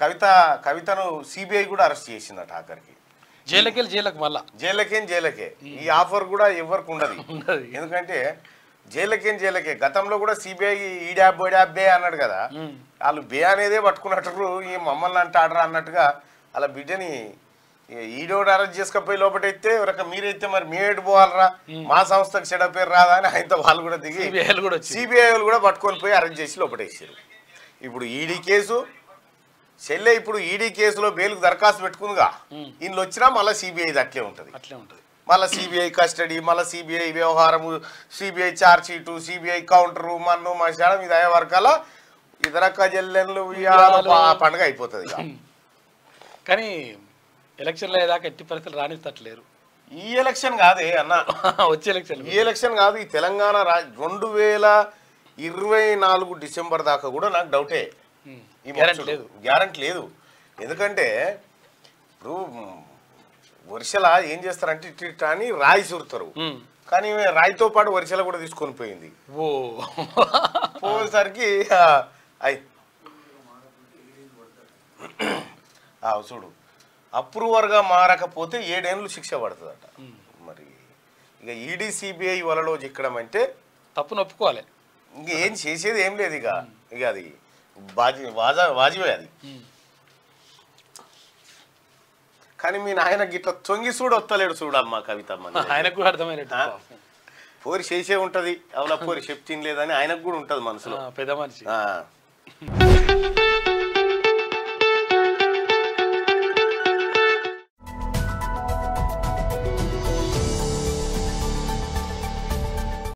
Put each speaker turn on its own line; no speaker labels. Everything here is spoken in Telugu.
కవిత కవితను సిబిఐ కూడా అరెస్ట్ చేసిందట ఆఖరికి
జైలుకి వెళ్ళి జైలుకి మళ్ళా
జైలకేం జైలకే ఈ ఆఫర్ కూడా ఎవరికి ఉండదు
ఉండదు.
ఎందుకంటే జైలకేం జైలకే గతంలో కూడా సిబిఐ ఈడాబ్ బోడాబ్ బే అన్నాడు కదా
ఉమ్.
వాళ్ళు బే అనేదే పట్టుకున్నట్టు ఈ మమ్మల్ని అంటాడరా అన్నట్టుగా అలా బిడ్డని ఇక ఈడోడు అరెస్ట్ చేసుకపోయి లోపటైతే ఎవరక మీరైతే మరి మేడు పోవాలరా మా సంస్థకు చెడ పేరు రాదా అని ఆయనతో వాళ్ళు కూడా దిగి
సిబిఐలు కూడా వచ్చి
సిబిఐ వాళ్ళు కూడా పట్టుకొని పోయి అరెస్ట్ చేసి లోపటేసారు ఇప్పుడు ఈడీ కేసు చెల్లె ఇప్పుడు ఈడీ కేసులో బెయిల్కి దరఖాస్తు పెట్టుకుందిగా
ఉమ్.
ఇందులో వచ్చినా మళ్ళీ సిబిఐది అట్లే ఉంటుంది
అట్లే ఉంటుంది
మళ్ళీ సిబిఐ కస్టడీ మళ్ళీ సిబిఐ వ్యవహారము CBI charge sheet CBI counter మన్ను మశానం ఇది అయ్యే వరకాల ఇతరక్క జల్లెన్లు ఉయ్యాల ప- పండుగ అయిపోతుంది ఇక
కానీ ఎలక్షన్లు అయ్యేదాకా ఎట్టి పరిస్థితులు రాణిస్తట్లేరు
ఈ ఎలక్షన్ కాదే అన్న
వచ్చే ఎలక్షన్
ఈ ఎలక్షన్ కాదు ఈ తెలంగాణ రా రెండు వేల ఇరవై నాలుగు డిసెంబర్ దాకా కూడా నాకు డౌటే ఈ
గ్యారంటీ లేదు
గ్యారంటీ లేదు ఎందుకంటే ఇప్పుడు మ్, వరిసెల ఏం చేస్తారంటే ఇటు ఇటు అని రాయి చూరుతారు
ఉమ్.
కానీ ఈమె రాయితో పాటు వరిసెల కూడా తీసుకొని పోయింది
ఓ
పోయేసరికి ఆ, అయ్ ఆ, చూడు అప్రూవర్గా మారకపోతే ఏడేళ్ళు శిక్ష పడుతుందట మరి ఇక ఈడీ సిబిఐ వలలో చిక్కడం అంటే
తప్పును ఒప్పుకోవాలి
ఇంక ఏం చేసేది ఏం లేదు ఇక ఇక అది బాజీ వాజా వాజివే అది
ఉమ్.
కానీ మీ నాయన గిట్ల తొంగి చూడు వస్తలేడు చూడమ్మా కవితమ్మ
ఆయనకు కూడా అర్థమైనట్టు
ఆ? పోరి చేసే ఉంటది అవులా పోరి చెప్తిన్ లేదని ఆయనకు కూడా ఉంటది మనసులో
ఆ, పెద్ద మనిషి
ఆ.